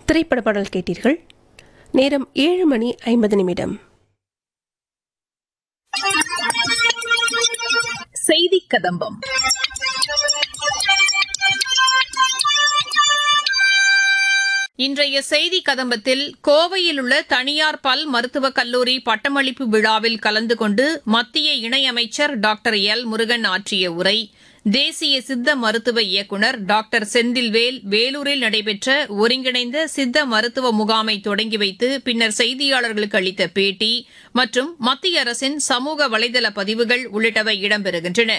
திரைப்பட பாடல் கேட்டீர்கள் நேரம் ஏழு மணி ஐம்பது நிமிடம் செய்தி கதம்பம் இன்றைய செய்தி கதம்பத்தில் கோவையில் உள்ள தனியார் பல் மருத்துவக் கல்லூரி பட்டமளிப்பு விழாவில் கலந்து கொண்டு மத்திய இணையமைச்சர் டாக்டர் எல் முருகன் ஆற்றிய உரை தேசிய சித்த மருத்துவ இயக்குநர் டாக்டர் செந்தில்வேல் வேலூரில் நடைபெற்ற ஒருங்கிணைந்த சித்த மருத்துவ முகாமை தொடங்கி வைத்து பின்னர் செய்தியாளர்களுக்கு அளித்த பேட்டி மற்றும் மத்திய அரசின் சமூக வலைதள பதிவுகள் உள்ளிட்டவை இடம்பெறுகின்றன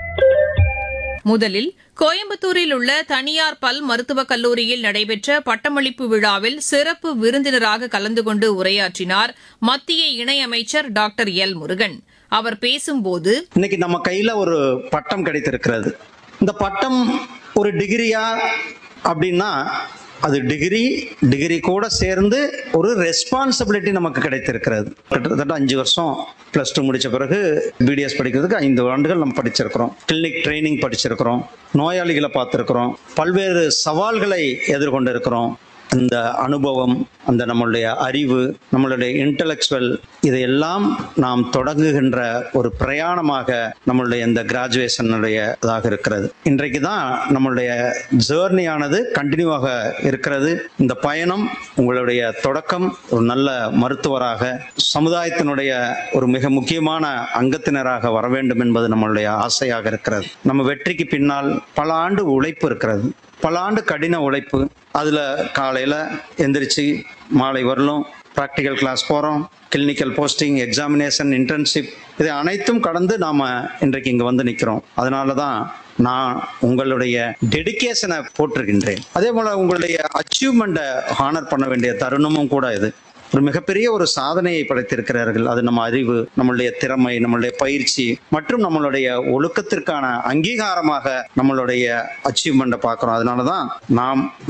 முதலில் கோயம்புத்தூரில் உள்ள தனியார் பல் மருத்துவக் கல்லூரியில் நடைபெற்ற பட்டமளிப்பு விழாவில் சிறப்பு விருந்தினராக கலந்து கொண்டு உரையாற்றினார் மத்திய இணையமைச்சர் டாக்டர் எல் முருகன் அவர் பேசும்போது இன்னைக்கு நம்ம கையில ஒரு பட்டம் கிடைத்திருக்கிறது இந்த பட்டம் ஒரு டிகிரியா அப்படின்னா அது டிகிரி டிகிரி கூட சேர்ந்து ஒரு ரெஸ்பான்சிபிலிட்டி நமக்கு கிடைத்திருக்கிறது கிட்டத்தட்ட அஞ்சு வருஷம் ப்ளஸ் டூ முடிச்ச பிறகு பிடிஎஸ் படிக்கிறதுக்கு ஐந்து ஆண்டுகள் நம்ம படிச்சிருக்கிறோம் கிளினிக் ட்ரைனிங் படிச்சிருக்கிறோம் நோயாளிகளை பார்த்துருக்கிறோம் பல்வேறு சவால்களை எதிர்கொண்டு இருக்கிறோம் அந்த அனுபவம் அந்த நம்மளுடைய அறிவு நம்மளுடைய இன்டலெக்சுவல் இதையெல்லாம் நாம் தொடங்குகின்ற ஒரு பிரயாணமாக நம்மளுடைய இந்த கிராஜுவேஷனுடைய இதாக இருக்கிறது இன்றைக்கு தான் நம்மளுடைய ஜேர்னியானது கண்டினியூவாக இருக்கிறது இந்த பயணம் உங்களுடைய தொடக்கம் ஒரு நல்ல மருத்துவராக சமுதாயத்தினுடைய ஒரு மிக முக்கியமான அங்கத்தினராக வர வேண்டும் என்பது நம்மளுடைய ஆசையாக இருக்கிறது நம்ம வெற்றிக்கு பின்னால் பல ஆண்டு உழைப்பு இருக்கிறது பல ஆண்டு கடின உழைப்பு அதில் காலையில் எந்திரிச்சு மாலை வரலும் ப்ராக்டிக்கல் கிளாஸ் போகிறோம் கிளினிக்கல் போஸ்டிங் எக்ஸாமினேஷன் இன்டர்ன்ஷிப் இதை அனைத்தும் கடந்து நாம் இன்றைக்கு இங்கே வந்து நிற்கிறோம் அதனால தான் நான் உங்களுடைய டெடிகேஷனை போட்டிருக்கின்றேன் அதே போல் உங்களுடைய அச்சீவ்மெண்ட்டை ஹானர் பண்ண வேண்டிய தருணமும் கூட இது ஒரு மிகப்பெரிய ஒரு சாதனையை படைத்திருக்கிறார்கள் அது நம்ம அறிவு நம்மளுடைய திறமை நம்மளுடைய பயிற்சி மற்றும் நம்மளுடைய ஒழுக்கத்திற்கான அங்கீகாரமாக நம்மளுடைய அச்சீவ்மெண்ட்டை பார்க்குறோம் அதனால தான் நாம்